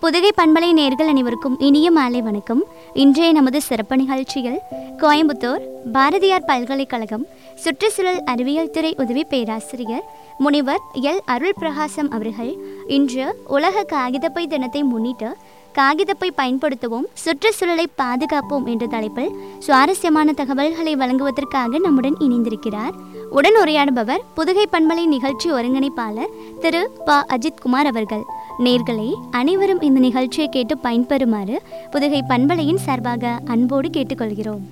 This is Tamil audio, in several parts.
புதுகை பண்பலை நேர்கள் அனைவருக்கும் இனிய மாலை வணக்கம் இன்றைய நமது சிறப்பு நிகழ்ச்சியில் கோயம்புத்தூர் பாரதியார் பல்கலைக்கழகம் சுற்றுச்சூழல் அறிவியல் துறை உதவி பேராசிரியர் முனிவர் எல் அருள் பிரகாசம் அவர்கள் இன்று உலக காகிதப்பை தினத்தை முன்னிட்டு காகிதப்பை பயன்படுத்துவோம் சுற்றுச்சூழலை பாதுகாப்போம் என்ற தலைப்பில் சுவாரஸ்யமான தகவல்களை வழங்குவதற்காக நம்முடன் இணைந்திருக்கிறார் உடன் உரையாடுபவர் புதுகை பண்பலை நிகழ்ச்சி ஒருங்கிணைப்பாளர் திரு ப அஜித்குமார் அவர்கள் நேர்களே அனைவரும் இந்த நிகழ்ச்சியை கேட்டு பயன்பெறுமாறு புதுகை பண்பலையின் சார்பாக அன்போடு கேட்டுக்கொள்கிறோம்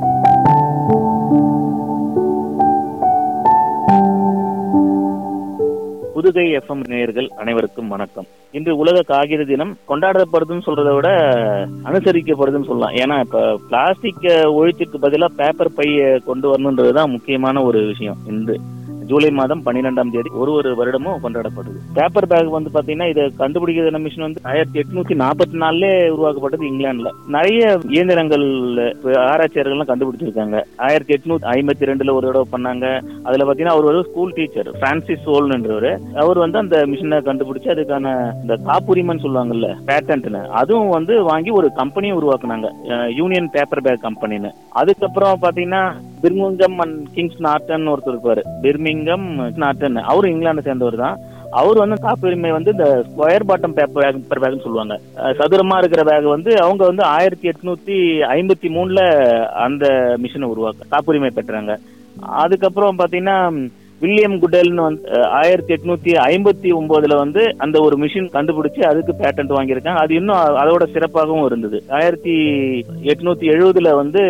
புதுகை எஃப்எம் நேயர்கள் அனைவருக்கும் வணக்கம் இன்று உலக காகித தினம் கொண்டாடப்படுதுன்னு சொல்றதை விட அனுசரிக்கப்படுதுன்னு சொல்லலாம் ஏன்னா இப்ப பிளாஸ்டிக் ஒழிச்சிற்கு பதிலாக பேப்பர் பைய கொண்டு வரணுன்றதுதான் முக்கியமான ஒரு விஷயம் இன்று ஜூலை மாதம் பன்னிரெண்டாம் தேதி ஒரு ஒரு வருடமும் கொண்டாடப்படுது பேப்பர் பேக் வந்து பாத்தீங்கன்னா இதை கண்டுபிடிக்கிற மிஷின் வந்து ஆயிரத்தி எட்நூத்தி நாற்பத்தி நாலுல உருவாக்கப்பட்டது இங்கிலாந்துல நிறைய இயந்திரங்கள் ஆராய்ச்சியாளர்கள் கண்டுபிடிச்சிருக்காங்க ஆயிரத்தி எட்நூத்தி ஐம்பத்தி ரெண்டுல ஒரு தடவை பண்ணாங்க அதுல பாத்தீங்கன்னா அவர் ஒரு ஸ்கூல் டீச்சர் பிரான்சிஸ் சோல்ன்றவர் அவர் வந்து அந்த மிஷினை கண்டுபிடிச்சு அதுக்கான இந்த காப்புரிமைன்னு சொல்லுவாங்கல்ல பேட்டன்ட்னு அதுவும் வந்து வாங்கி ஒரு கம்பெனியை உருவாக்குனாங்க யூனியன் பேப்பர் பேக் கம்பெனின்னு அதுக்கப்புறம் பாத்தீங்கன்னா பிர்மிங்கம் அண்ட் கிங்ஸ் நாட்டன் ஒருத்தர் இருப்பாரு பிர்மிங்கம் நாட்டன் அவரும் இங்கிலாந்து சேர்ந்தவர் தான் அவர் வந்து காப்புரிமை வந்து இந்த ஸ்கொயர் பாட்டம் பேப்பர் பேப்பர் பேக்னு சொல்லுவாங்க அஹ் சதுரமா இருக்கிற பேக் வந்து அவங்க வந்து ஆயிரத்தி எட்நூத்தி ஐம்பத்தி மூணுல அந்த மிஷினை உருவாக்க காப்புரிமை பெற்றாங்க அதுக்கப்புறம் பாத்தீங்கன்னா வில்லியம் குடெல்னு வந்து ஆயிரத்தி எட்நூத்தி ஐம்பத்தி ஒன்பதுல வந்து அந்த ஒரு மிஷின் கண்டுபிடிச்சு அதுக்கு பேட்டன்ட் வாங்கியிருக்காங்க அது இன்னும் அதோட சிறப்பாகவும் இருந்தது ஆயிரத்தி எட்நூத்தி எழுபதுல வந்து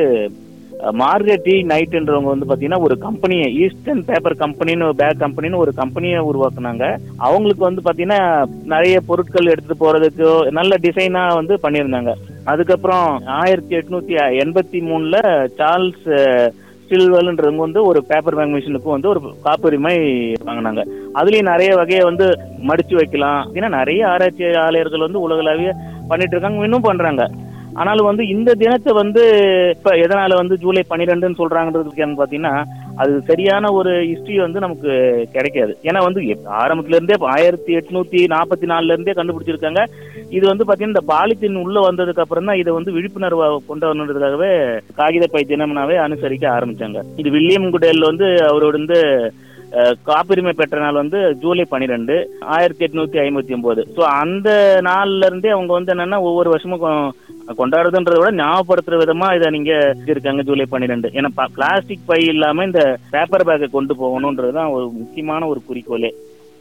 மார்கெட் டி நைட்ன்றவங்க வந்து பாத்தீங்கன்னா ஒரு கம்பெனியை ஈஸ்டர்ன் பேப்பர் கம்பெனின்னு பேக் கம்பெனின்னு ஒரு கம்பெனியை உருவாக்குனாங்க அவங்களுக்கு வந்து பாத்தீங்கன்னா நிறைய பொருட்கள் எடுத்துட்டு போறதுக்கு நல்ல டிசைனா வந்து பண்ணியிருந்தாங்க அதுக்கப்புறம் ஆயிரத்தி எட்நூத்தி எண்பத்தி மூணுல சார்ல்ஸ் ஸ்டில்வெல்ன்றவங்க வந்து ஒரு பேப்பர் பேங்க் மிஷினுக்கும் வந்து ஒரு காப்புரிமை வாங்கினாங்க அதுலயும் நிறைய வகையை வந்து மடிச்சு வைக்கலாம் ஏன்னா நிறைய ஆராய்ச்சியாளர்கள் வந்து உலகளாவிய பண்ணிட்டு இருக்காங்க இன்னும் பண்றாங்க ஆனாலும் வந்து இந்த தினத்தை வந்து இப்ப எதனால வந்து ஜூலை பன்னிரெண்டுன்னு சொல்றாங்கிறதுக்கு பாத்தீங்கன்னா அது சரியான ஒரு ஹிஸ்டரி வந்து நமக்கு கிடைக்காது ஏன்னா வந்து ஆரம்பத்துல இருந்தே ஆயிரத்தி எட்நூத்தி நாற்பத்தி நாலுல இருந்தே கண்டுபிடிச்சிருக்காங்க இது வந்து பாத்தீங்கன்னா இந்த பாலித்தீன் உள்ள வந்ததுக்கு அப்புறம் தான் இதை வந்து விழிப்புணர்வு கொண்டு வரணுன்றதுக்காகவே காகித பை தினம்னாவே அனுசரிக்க ஆரம்பிச்சாங்க இது வில்லியம் குடேல் வந்து அவரோட வந்து காப்புரிமை பெற்ற நாள் வந்து ஜூலை பன்னிரெண்டு ஆயிரத்தி எட்நூத்தி ஐம்பத்தி ஒன்பது ஸோ அந்த நாள்ல இருந்தே அவங்க வந்து என்னன்னா ஒவ்வொரு வருஷமும் கொண்டாடுறதுன்றத விட ஞாபகப்படுத்துற விதமா இதை நீங்க இருக்காங்க ஜூலை பன்னிரெண்டு ஏன்னா பிளாஸ்டிக் பை இல்லாம இந்த பேப்பர் பேக்கை கொண்டு போகணுன்றதுதான் ஒரு முக்கியமான ஒரு குறிக்கோளே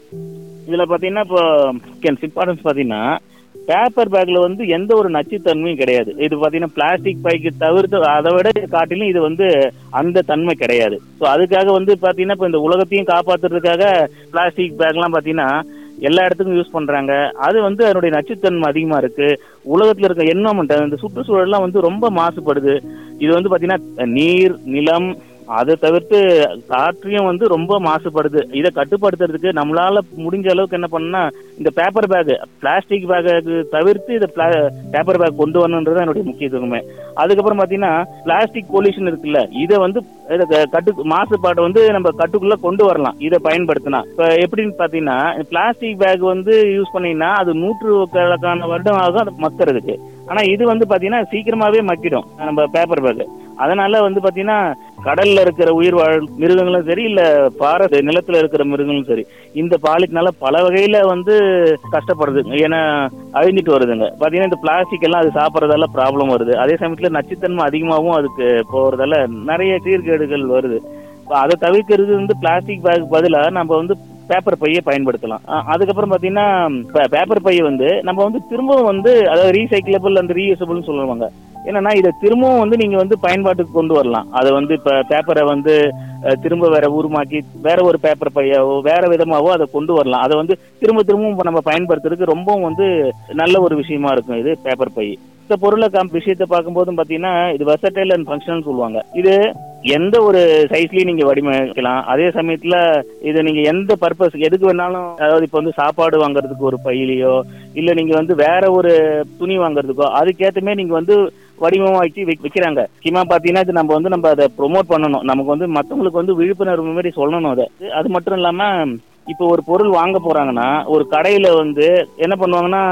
இதுல பாத்தீங்கன்னா இப்போ இம்பார்ட்டன்ஸ் பாத்தீங்கன்னா பேப்பர் பேக்ல வந்து எந்த ஒரு நச்சுத்தன்மையும் கிடையாது இது பாத்தீங்கன்னா பிளாஸ்டிக் பைக்கு தவிர்த்து அதை விட காட்டிலும் இது வந்து அந்த தன்மை கிடையாது ஸோ அதுக்காக வந்து பாத்தீங்கன்னா இப்போ இந்த உலகத்தையும் காப்பாத்துறதுக்காக பிளாஸ்டிக் பேக்லாம் பாத்தீங்கன்னா எல்லா இடத்துக்கும் யூஸ் பண்றாங்க அது வந்து அதனுடைய நச்சுத்தன்மை அதிகமா இருக்கு உலகத்துல இருக்க என்வரன்மெண்ட் இந்த சுற்றுச்சூழல்லாம் வந்து ரொம்ப மாசுபடுது இது வந்து பாத்தீங்கன்னா நீர் நிலம் அதை தவிர்த்து காற்றையும் வந்து ரொம்ப மாசுபடுது இதை கட்டுப்படுத்துறதுக்கு நம்மளால முடிஞ்ச அளவுக்கு என்ன பண்ணா இந்த பேப்பர் பேக் பிளாஸ்டிக் பேக்கு தவிர்த்து இதை பேப்பர் பேக் கொண்டு வரணுன்றது என்னுடைய முக்கியத்துவமே அதுக்கப்புறம் பாத்தீங்கன்னா பிளாஸ்டிக் பொல்யூஷன் இருக்குல்ல இதை வந்து கட்டு மாசுபாட்டை வந்து நம்ம கட்டுக்குள்ள கொண்டு வரலாம் இதை பயன்படுத்தினா இப்ப எப்படின்னு பாத்தீங்கன்னா பிளாஸ்டிக் பேக் வந்து யூஸ் பண்ணீங்கன்னா அது நூற்று கணக்கான வருடம் ஆகும் அது மக்கிறதுக்கு ஆனா இது வந்து பாத்தீங்கன்னா சீக்கிரமாவே மக்கிடும் நம்ம பேப்பர் பேக் அதனால வந்து பாத்தீங்கன்னா கடல்ல இருக்கிற உயிர் வாழ் மிருகங்களும் சரி இல்ல பாறை நிலத்துல இருக்கிற மிருகங்களும் சரி இந்த பாலிட்னால பல வகையில வந்து கஷ்டப்படுது ஏன்னா அழிஞ்சிட்டு வருதுங்க பாத்தீங்கன்னா இந்த பிளாஸ்டிக் எல்லாம் அது சாப்பிடறதால ப்ராப்ளம் வருது அதே சமயத்துல நச்சுத்தன்மை அதிகமாகவும் அதுக்கு போறதால நிறைய சீர்கேடுகள் வருது அதை தவிர்க்கிறது வந்து பிளாஸ்டிக் பேக் பதிலா நம்ம வந்து பேப்பர் பையை பயன்படுத்தலாம் அதுக்கப்புறம் பாத்தீங்கன்னா பேப்பர் பையை வந்து நம்ம வந்து திரும்பவும் வந்து அதாவது ரீசைக்கிளபிள் அந்த ரீயூசபிள்னு சொல்லுவாங்க என்னன்னா இதை திரும்பவும் வந்து நீங்க வந்து பயன்பாட்டுக்கு கொண்டு வரலாம் அதை வந்து இப்ப பேப்பரை வந்து திரும்ப வேற உருமாக்கி வேற ஒரு பேப்பர் பையாவோ வேற விதமாவோ அதை கொண்டு வரலாம் அதை வந்து திரும்ப திரும்பவும் நம்ம பயன்படுத்துறதுக்கு ரொம்பவும் வந்து நல்ல ஒரு விஷயமா இருக்கும் இது பேப்பர் பை இந்த பொருளை விஷயத்தை பார்க்கும்போதும் பாத்தீங்கன்னா இது வெசடைல் அண்ட் ஃபங்க்ஷனல் சொல்லுவாங்க இது எந்த ஒரு சைஸ்லயும் நீங்க வடிவமைக்கலாம் அதே சமயத்துல இதை நீங்க எந்த பர்பஸ் எதுக்கு வேணாலும் அதாவது இப்ப வந்து சாப்பாடு வாங்குறதுக்கு ஒரு பையிலையோ இல்ல நீங்க வந்து வேற ஒரு துணி வாங்குறதுக்கோ அதுக்கேத்தமே நீங்க வந்து வடிவமாக்கி வைக்கிறாங்க முக்கியமா பாத்தீங்கன்னா இது நம்ம வந்து நம்ம அதை ப்ரொமோட் பண்ணணும் நமக்கு வந்து மத்தவங்களுக்கு வந்து விழிப்புணர்வு மாதிரி சொல்லணும் அதை அது மட்டும் இல்லாம இப்போ ஒரு பொருள் வாங்க போறாங்கன்னா ஒரு கடையில வந்து என்ன பண்ணுவாங்கன்னா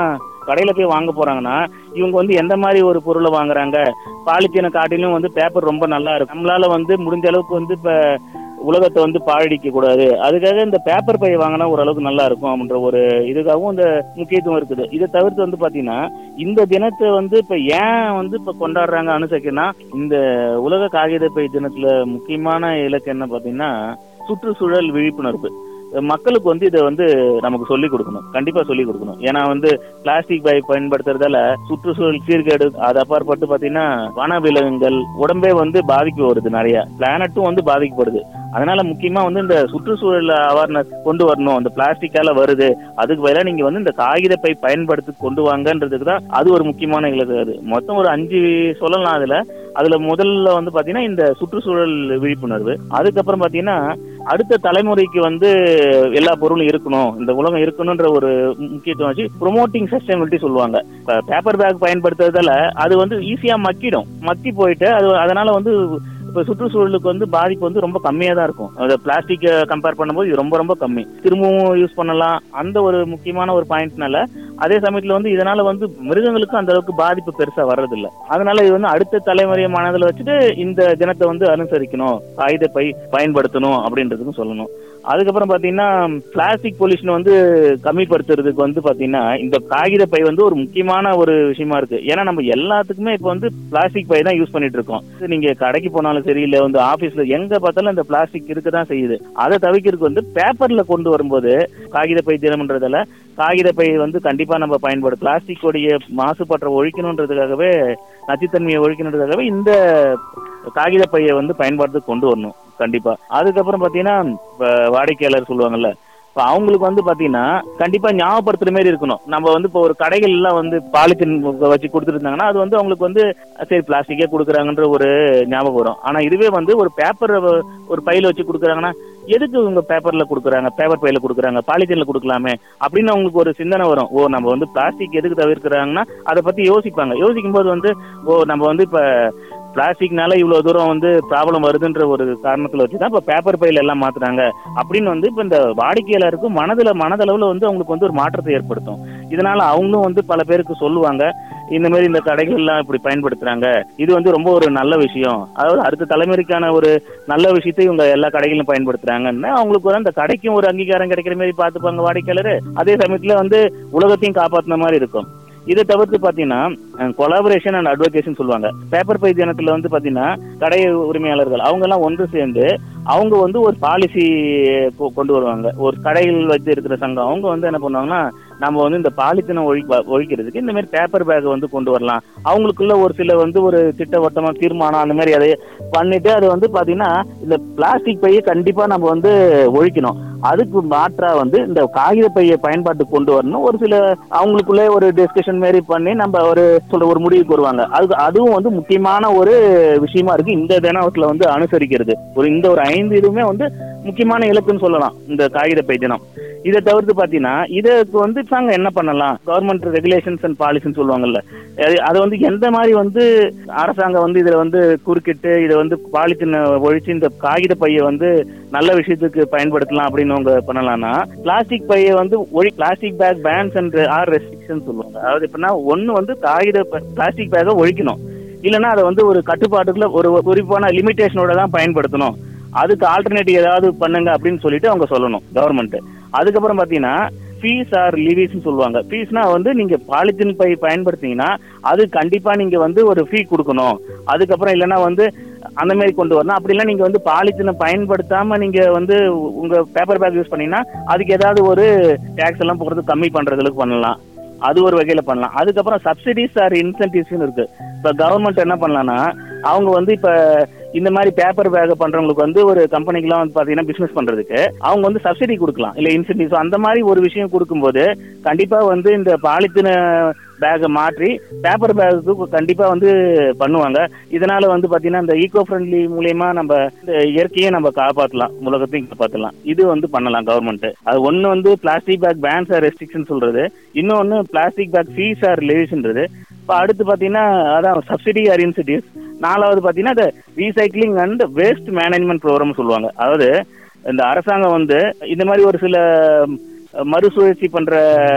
கடையில போய் வாங்க போறாங்கன்னா இவங்க வந்து எந்த மாதிரி ஒரு பொருளை வாங்குறாங்க பாலித்தீனை காட்டிலும் வந்து பேப்பர் ரொம்ப நல்லா இருக்கும் நம்மளால வந்து முடிஞ்ச அளவுக்கு வந்து இப்ப உலகத்தை வந்து பாழடிக்க கூடாது அதுக்காக இந்த பேப்பர் பை வாங்கினா ஓரளவுக்கு நல்லா இருக்கும் அப்படின்ற ஒரு இதுக்காகவும் இந்த முக்கியத்துவம் இருக்குது இதை தவிர்த்து வந்து பாத்தீங்கன்னா இந்த தினத்தை வந்து இப்ப ஏன் வந்து இப்ப கொண்டாடுறாங்க அனுசரிக்கனா இந்த உலக காகித பை தினத்துல முக்கியமான இலக்கு என்ன பாத்தீங்கன்னா சுற்றுச்சூழல் விழிப்புணர்வு மக்களுக்கு வந்து இதை வந்து நமக்கு சொல்லி கொடுக்கணும் கண்டிப்பா சொல்லி கொடுக்கணும் ஏன்னா வந்து பிளாஸ்டிக் பை பயன்படுத்துறதால சுற்றுச்சூழல் சீர்கேடு அது அப்பாற்பட்டு பாத்தீங்கன்னா வனவிலங்குகள் உடம்பே வந்து பாதிப்பு வருது நிறைய பிளானட்டும் வந்து பாதிக்கப்படுது அதனால முக்கியமா வந்து இந்த சுற்றுச்சூழல் அவேர்னஸ் கொண்டு வரணும் அந்த பிளாஸ்டிக்கால வருது அதுக்கு பதிலாக நீங்க வந்து இந்த காகித பை பயன்படுத்தி கொண்டு வாங்கன்றதுக்கு தான் அது ஒரு முக்கியமான இலக்கு அது மொத்தம் ஒரு அஞ்சு சொல்லலாம் அதுல அதுல முதல்ல வந்து பாத்தீங்கன்னா இந்த சுற்றுச்சூழல் விழிப்புணர்வு அதுக்கப்புறம் பாத்தீங்கன்னா அடுத்த தலைமுறைக்கு வந்து எல்லா பொருளும் இருக்கணும் இந்த உலகம் இருக்கணும்ன்ற ஒரு முக்கியத்துவம் வச்சு ப்ரொமோட்டிங் சஸ்டைனபிலிட்டி சொல்லுவாங்க பேப்பர் பேக் பயன்படுத்துறதால அது வந்து ஈஸியா மக்கிடும் மக்கி போயிட்டு அது அதனால வந்து இப்ப சுற்றுச்சூழலுக்கு வந்து பாதிப்பு வந்து ரொம்ப கம்மியா தான் இருக்கும் அந்த பிளாஸ்டிக் கம்பேர் பண்ணும்போது இது ரொம்ப ரொம்ப கம்மி திரும்பவும் யூஸ் பண்ணலாம் அந்த ஒரு முக்கியமான ஒரு பாயிண்ட்னால அதே சமயத்துல வந்து இதனால வந்து மிருகங்களுக்கும் அந்த அளவுக்கு பாதிப்பு பெருசா வர்றதில்ல அதனால இது வந்து அடுத்த தலைமுறையை மனதில் வச்சுட்டு இந்த தினத்தை வந்து அனுசரிக்கணும் காகித பை பயன்படுத்தணும் அப்படின்றதுக்கும் சொல்லணும் அதுக்கப்புறம் பாத்தீங்கன்னா பிளாஸ்டிக் பொல்யூஷன் வந்து கம்மிப்படுத்துறதுக்கு வந்து பாத்தீங்கன்னா இந்த காகித பை வந்து ஒரு முக்கியமான ஒரு விஷயமா இருக்கு ஏன்னா நம்ம எல்லாத்துக்குமே இப்ப வந்து பிளாஸ்டிக் பை தான் யூஸ் பண்ணிட்டு இருக்கோம் நீங்க கடைக்கு போனாலும் சரி இல்ல வந்து ஆபீஸ்ல எங்க பார்த்தாலும் இந்த பிளாஸ்டிக் இருக்க தான் செய்யுது அதை தவிர்க்கிறதுக்கு வந்து பேப்பர்ல கொண்டு வரும்போது காகித பை தினம்ன்றதுல காகித பை வந்து கண்டிப்பா நம்ம பயன்படும் பிளாஸ்டிக் உடைய மாசுபற்ற ஒழிக்கணுன்றதுக்காகவே நச்சுத்தன்மையை ஒழிக்கணுன்றதுக்காகவே இந்த காகித பையை வந்து பயன்பாட்டுக்கு கொண்டு வரணும் கண்டிப்பா அதுக்கப்புறம் பாத்தீங்கன்னா இப்ப வாடிக்கையாளர் சொல்லுவாங்கல்ல இப்ப அவங்களுக்கு வந்து பாத்தீங்கன்னா கண்டிப்பா ஞாபகப்படுத்துற மாதிரி இருக்கணும் நம்ம வந்து இப்போ ஒரு கடைகள் எல்லாம் வந்து பாலித்தீன் வச்சு கொடுத்துருந்தாங்கன்னா அது வந்து அவங்களுக்கு வந்து சரி பிளாஸ்டிக்கே கொடுக்குறாங்கன்ற ஒரு ஞாபகம் வரும் ஆனா இதுவே வந்து ஒரு பேப்பர் ஒரு பையில வச்சு கொடுக்குறாங்கன்னா எதுக்கு இவங்க பேப்பர்ல கொடுக்குறாங்க பேப்பர் பையில கொடுக்குறாங்க பாலித்தீன்ல கொடுக்கலாமே அப்படின்னு அவங்களுக்கு ஒரு சிந்தனை வரும் ஓ நம்ம வந்து பிளாஸ்டிக் எதுக்கு தவிர்க்கிறாங்கன்னா அதை பத்தி யோசிப்பாங்க யோசிக்கும் போது வந்து ஓ நம்ம வந்து இப்ப பிளாஸ்டிக்னால இவ்வளவு தூரம் வந்து ப்ராப்ளம் வருதுன்ற ஒரு காரணத்துல வச்சுதான் இப்ப பேப்பர் பையில எல்லாம் மாத்துறாங்க அப்படின்னு வந்து இப்ப இந்த வாடிக்கையாளருக்கு மனதுல மனதளவுல வந்து அவங்களுக்கு வந்து ஒரு மாற்றத்தை ஏற்படுத்தும் இதனால அவங்களும் வந்து பல பேருக்கு சொல்லுவாங்க இந்த மாதிரி இந்த கடைகள் எல்லாம் இப்படி பயன்படுத்துறாங்க இது வந்து ரொம்ப ஒரு நல்ல விஷயம் அதாவது அடுத்த தலைமுறைக்கான ஒரு நல்ல விஷயத்தை இவங்க எல்லா கடைகளிலும் பயன்படுத்துறாங்கன்னு அவங்களுக்கு வந்து அந்த கடைக்கும் ஒரு அங்கீகாரம் கிடைக்கிற மாதிரி பார்த்துப்பாங்க வாடிக்கையாளர் அதே சமயத்துல வந்து உலகத்தையும் காப்பாத்தின மாதிரி இருக்கும் இதை தவிர்த்து பாத்தீங்கன்னா கொலாபரேஷன் அண்ட் அட்வொகேஷன் சொல்லுவாங்க பேப்பர் பை தினத்துல வந்து பாத்தீங்கன்னா கடை உரிமையாளர்கள் அவங்க எல்லாம் ஒன்று சேர்ந்து அவங்க வந்து ஒரு பாலிசி கொண்டு வருவாங்க ஒரு கடைகள் வச்சு இருக்கிற சங்கம் அவங்க வந்து என்ன பண்ணுவாங்கன்னா நம்ம வந்து இந்த பாலித்தீனை ஒழி ஒழிக்கிறதுக்கு இந்த மாதிரி பேப்பர் பேக் வந்து கொண்டு வரலாம் அவங்களுக்குள்ள ஒரு சில வந்து ஒரு திட்டவட்டமா தீர்மானம் அந்த மாதிரி அதை பண்ணிட்டு அது வந்து பாத்தீங்கன்னா இந்த பிளாஸ்டிக் பையை கண்டிப்பா நம்ம வந்து ஒழிக்கணும் அதுக்கு மாற்றா வந்து இந்த காகித பையை பயன்பாட்டுக்கு கொண்டு வரணும் ஒரு சில அவங்களுக்குள்ளே ஒரு டிஸ்கஷன் மாதிரி பண்ணி நம்ம ஒரு சொல்ற ஒரு முடிவுக்கு வருவாங்க அது அதுவும் வந்து முக்கியமான ஒரு விஷயமா இருக்கு இந்த தினத்துல வந்து அனுசரிக்கிறது ஒரு இந்த ஒரு ஐந்து இதுவுமே வந்து முக்கியமான இலக்குன்னு சொல்லலாம் இந்த காகித பை தினம் இதை தவிர்த்து பாத்தீங்கன்னா இதுக்கு வந்து நாங்க என்ன பண்ணலாம் கவர்மெண்ட் ரெகுலேஷன்ஸ் அண்ட் பாலிசின்னு சொல்லுவாங்கல்ல அதை வந்து எந்த மாதிரி வந்து அரசாங்கம் வந்து இதுல வந்து குறுக்கிட்டு இதை வந்து பாலித்தீன் ஒழிச்சு இந்த காகித பையை வந்து நல்ல விஷயத்துக்கு பயன்படுத்தலாம் அப்படின்னு அவங்க பண்ணலாம்னா பிளாஸ்டிக் பையை வந்து ஒழி plastic bag bans and or restriction சொல்லுவாங்க அதாவது எப்படின்னா ஒன்னு வந்து காகித பிளாஸ்டிக் பேக்கை ஒழிக்கணும் இல்லைன்னா அதை வந்து ஒரு கட்டுப்பாட்டுக்குள்ள ஒரு குறிப்பான லிமிடேஷனோட தான் பயன்படுத்தணும் அதுக்கு ஆல்டர்னேட்டிவ் ஏதாவது பண்ணுங்க அப்படின்னு சொல்லிட்டு அவங்க சொல்லணும் கவர்மெண்ட் அதுக்கப்புறம் பாத்தீங்கன்னா ஃபீஸ் ஆர் லிவிஸ்னு சொல்லுவாங்க ஃபீஸ்னா வந்து நீங்க பாலித்தீன் பை பயன்படுத்திங்கன்னா அது கண்டிப்பா நீங்க வந்து ஒரு ஃபீ கொடுக்கணும் அதுக்கப்புறம் இல்லைன்னா வந்து அந்த மாதிரி கொண்டு வரணும் அப்படி இல்லை நீங்க வந்து பாலித்தீனை பயன்படுத்தாம நீங்க வந்து உங்க பேப்பர் பேக் யூஸ் பண்ணீங்கன்னா அதுக்கு ஏதாவது ஒரு டேக்ஸ் எல்லாம் போடுறது கம்மி பண்றதுக்கு பண்ணலாம் அது ஒரு வகையில பண்ணலாம் அதுக்கப்புறம் சப்சிடிஸ் ஆர் இன்சென்டிவ்ஸ் இருக்கு இப்ப கவர்மெண்ட் என்ன பண்ணலாம்னா அவங்க வந்து இப்ப இந்த மாதிரி பேப்பர் பேக் பண்றவங்களுக்கு வந்து ஒரு கம்பெனிக்கெல்லாம் வந்து பாத்தீங்கன்னா பிசினஸ் பண்றதுக்கு அவங்க வந்து சப்சிடி கொடுக்கலாம் இல்ல இன்சென்டிவ்ஸ் அந்த மாதிரி ஒரு விஷயம் கொடுக்கும்போது கண்டிப்பா வந்து இந்த பாலித்தீன பேக்கை மாற்றி பேப்பர் பேக்கு கண்டிப்பா வந்து பண்ணுவாங்க இதனால வந்து பாத்தீங்கன்னா இந்த ஈகோ ஃப்ரெண்ட்லி மூலியமா நம்ம இந்த இயற்கையை நம்ம காப்பாற்றலாம் உலகத்தையும் காப்பாற்றலாம் இது வந்து பண்ணலாம் கவர்மெண்ட் அது ஒன்னு வந்து plastic bag bans or restriction சொல்றது இன்னொன்னு பிளாஸ்டிக் பேக் ஃபீஸ் ஆர் லிவிஸ்ன்றது இப்போ அடுத்து பாத்தீங்கன்னா அதான் சப்சிடி ஆர் இன்சென்டிவ்ஸ் நாலாவது பாத்தீங்கன்னா இந்த recycling and waste management program சொல்லுவாங்க அதாவது இந்த அரசாங்கம் வந்து இந்த மாதிரி ஒரு சில மறுசுழற்சி பண்ற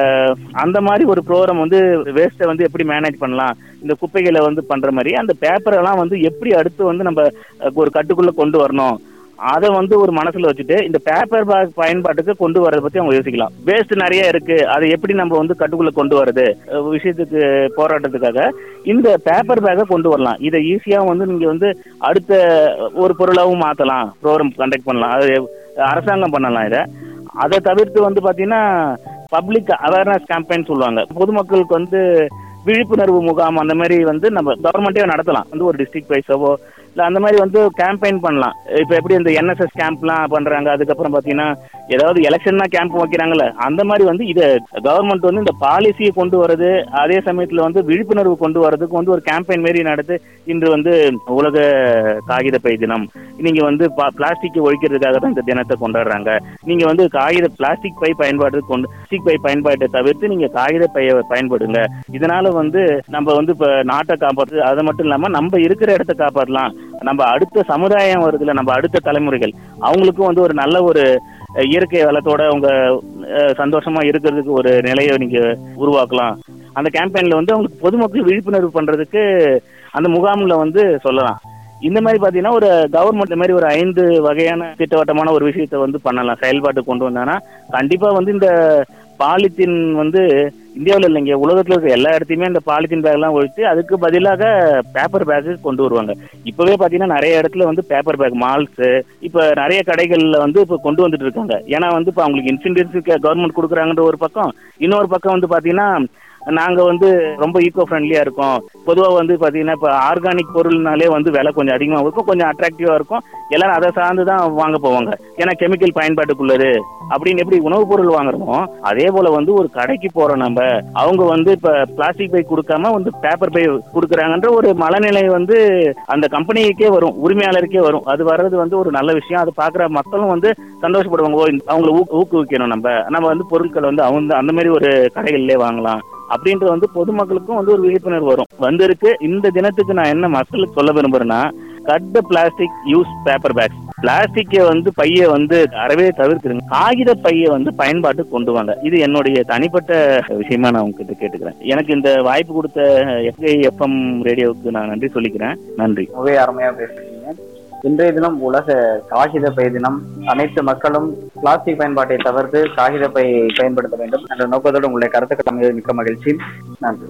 அந்த மாதிரி ஒரு ப்ரோக்ராம் வந்து வேஸ்ட்டை வந்து எப்படி மேனேஜ் பண்ணலாம் இந்த குப்பைகளை வந்து பண்ற மாதிரி அந்த பேப்பர் எல்லாம் வந்து எப்படி அடுத்து வந்து நம்ம அஹ், ஒரு கட்டுக்குள்ள கொண்டு வரணும் அதை வந்து ஒரு மனசுல வச்சுட்டு இந்த பேப்பர் பேக் பயன்பாட்டுக்கு கொண்டு வரதை பத்தி அவங்க யோசிக்கலாம் வேஸ்ட் நிறைய இருக்கு அதை எப்படி நம்ம வந்து கட்டுக்குள்ள கொண்டு வரது அஹ் விஷயத்துக்கு போராட்டத்துக்காக இந்த பேப்பர் பேக்கை கொண்டு வரலாம் இதை ஈஸியா வந்து நீங்க வந்து அடுத்த ஒரு பொருளாவும் மாத்தலாம் ப்ரோக்ராம் கண்டக்ட் பண்ணலாம் அது அரசாங்கம் பண்ணலாம் இதை அதை தவிர்த்து வந்து பாத்தீங்கன்னா பப்ளிக் அவேர்னஸ் கேம்பெயின் சொல்லுவாங்க பொதுமக்களுக்கு வந்து விழிப்புணர்வு முகாம் அந்த மாதிரி வந்து நம்ம கவர்மெண்ட்டே நடத்தலாம் வந்து ஒரு டிஸ்ட்ரிக்ட் வைஸாவோ இல்லை அந்த மாதிரி வந்து கேம்பெயின் பண்ணலாம் இப்போ எப்படி இந்த என்எஸ்எஸ் கேம்ப்லாம் பண்றாங்க அதுக்கப்புறம் பார்த்தீங்கன்னா ஏதாவது எலெக்ஷன்னா கேம்ப் வைக்கிறாங்கல்ல அந்த மாதிரி வந்து இதை கவர்மெண்ட் வந்து இந்த பாலிசியை கொண்டு வரது அதே சமயத்தில் வந்து விழிப்புணர்வு கொண்டு வரதுக்கு வந்து ஒரு கேம்பெயின் மாரி நடத்து இன்று வந்து உலக காகித பை தினம் நீங்க வந்து பிளாஸ்டிக் ஒழிக்கிறதுக்காக தான் இந்த தினத்தை கொண்டாடுறாங்க நீங்க வந்து காகித பிளாஸ்டிக் பை பயன்பாடு கொண்டு பிளாஸ்டிக் பை பயன்பாட்டை தவிர்த்து நீங்க காகித பையை பயன்படுங்க இதனால வந்து நம்ம வந்து இப்ப நாட்டை காப்பாற்று அது மட்டும் இல்லாம நம்ம இருக்கிற இடத்த காப்பாற்றலாம் நம்ம அடுத்த சமுதாயம் வருதுல நம்ம அடுத்த தலைமுறைகள் அவங்களுக்கும் வந்து ஒரு நல்ல ஒரு அஹ், இயற்கை வளத்தோட அவங்க அஹ், சந்தோஷமா இருக்கிறதுக்கு ஒரு நிலையை நீங்க உருவாக்கலாம் அந்த கேம்பெயின்ல வந்து அவங்களுக்கு பொதுமக்கள் விழிப்புணர்வு பண்றதுக்கு அந்த முகாம்ல வந்து சொல்லலாம் இந்த மாதிரி பாத்தீங்கன்னா ஒரு கவர்மெண்ட் இந்த மாதிரி ஒரு ஐந்து வகையான திட்டவட்டமான ஒரு விஷயத்தை வந்து பண்ணலாம் செயல்பாட்டு கொண்டு வந்தாங்கன்னா கண்டிப்பா வந்து இந்த பாலித்தீன் வந்து இந்தியாவில் இல்லைங்க உலகத்துல இருக்க எல்லா இடத்தையுமே இந்த பாலித்தீன் பேக் எல்லாம் ஒழித்து அதுக்கு பதிலாக பேப்பர் பேக் கொண்டு வருவாங்க இப்பவே பாத்தீங்கன்னா நிறைய இடத்துல வந்து பேப்பர் பேக் மால்ஸ் இப்ப நிறைய கடைகள்ல வந்து இப்ப கொண்டு வந்துட்டு இருக்காங்க ஏன்னா வந்து இப்ப அவங்களுக்கு இன்சென்டிவ்ஸ் கவர்மெண்ட் கொடுக்குறாங்கன்ற ஒரு பக்கம் இன்னொரு பக்கம் வந்து பாத்தீங்கன்னா நாங்க வந்து ரொம்ப ஈகோ ஃப்ரெண்ட்லியா இருக்கோம் பொதுவா வந்து பாத்தீங்கன்னா இப்ப ஆர்கானிக் பொருள்னாலே வந்து விலை கொஞ்சம் அதிகமா இருக்கும் கொஞ்சம் அட்ராக்டிவா இருக்கும் எல்லாரும் அதை சார்ந்து தான் வாங்க போவாங்க ஏன்னா கெமிக்கல் பயன்பாட்டுக்குள்ளது அப்படின்னு எப்படி உணவுப் பொருள் வாங்குறோமோ அதே போல வந்து ஒரு கடைக்கு போறோம் நம்ம அவங்க வந்து இப்ப பிளாஸ்டிக் பை கொடுக்காம வந்து பேப்பர் பை கொடுக்குறாங்கன்ற ஒரு மனநிலை வந்து அந்த கம்பெனிக்கே வரும் உரிமையாளருக்கே வரும் அது வர்றது வந்து ஒரு நல்ல விஷயம் அதை பாக்குற மக்களும் வந்து சந்தோஷப்படுவாங்க ஓ இந்த- அவங்கள ஊக்கு- ஊக்குவிக்கணும் நம்ம நம்ம வந்து பொருட்கள் வந்து அவங்க அந்த மாதிரி ஒரு கடைகள்லயே வாங்கலாம் அப்படின்றது வந்து பொதுமக்களுக்கும் வந்து ஒரு விழிப்புணர்வு வரும் வந்திருக்கு இந்த தினத்துக்கு நான் என்ன மக்களுக்கு சொல்ல விரும்புறேன்னா cut the plastic use paper bags பிளாஸ்டிக்கை வந்து பைய வந்து அறவே தவிர்த்துருங்க காகித பைய வந்து பயன்பாட்டு கொண்டு வாங்க இது என்னுடைய தனிப்பட்ட விஷயமா நான் உங்ககிட்ட கேட்டுக்கிறேன் எனக்கு இந்த வாய்ப்பு கொடுத்த எஃப்ஐ எஃப்எம் ரேடியோவுக்கு நான் நன்றி சொல்லிக்கிறேன் நன்றி ரொம்பவே அருமையா பேசுறீங்க இன்றைய தினம் உலக காகித பை தினம் அனைத்து மக்களும் பிளாஸ்டிக் பயன்பாட்டை தவிர்த்து காகித பை பயன்படுத்த வேண்டும் என்ற நோக்கத்தோடு உங்களுடைய கருத்துக்கள் அமைவது மிக்க மகிழ்ச்சி நன்றி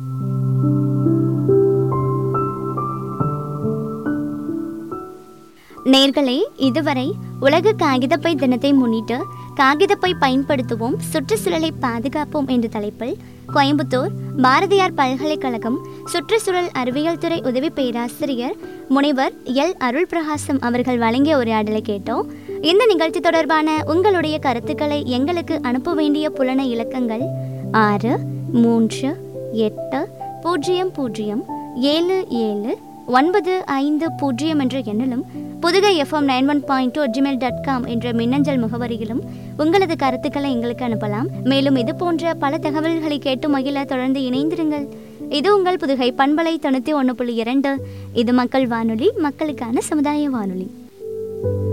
நேர்களே இதுவரை உலக காகிதப்பை தினத்தை முன்னிட்டு காகிதப்பை பயன்படுத்துவோம் சுற்றுச்சூழலை பாதுகாப்போம் என்ற தலைப்பில் கோயம்புத்தூர் பாரதியார் பல்கலைக்கழகம் சுற்றுச்சூழல் அறிவியல் துறை உதவி பேராசிரியர் முனைவர் எல் அருள் பிரகாசம் அவர்கள் வழங்கிய உரையாடலை கேட்டோம் இந்த நிகழ்ச்சி தொடர்பான உங்களுடைய கருத்துக்களை எங்களுக்கு அனுப்ப வேண்டிய புலன இலக்கங்கள் ஆறு மூன்று எட்டு பூஜ்ஜியம் பூஜ்ஜியம் ஏழு ஏழு ஒன்பது ஐந்து பூஜ்ஜியம் என்ற எண்ணிலும் Pudugai FM nine one point two Gmail dot com என்ற மின்னஞ்சல் முகவரியிலும் உங்களது கருத்துக்களை எங்களுக்கு அனுப்பலாம் மேலும் இது போன்ற பல தகவல்களை கேட்டு மகிழ தொடர்ந்து இணைந்திருங்கள் இது உங்கள் புதுகை பண்பலை தொண்ணூற்றி ஒன்று புள்ளி இரண்டு இது மக்கள் வானொலி மக்களுக்கான சமுதாய வானொலி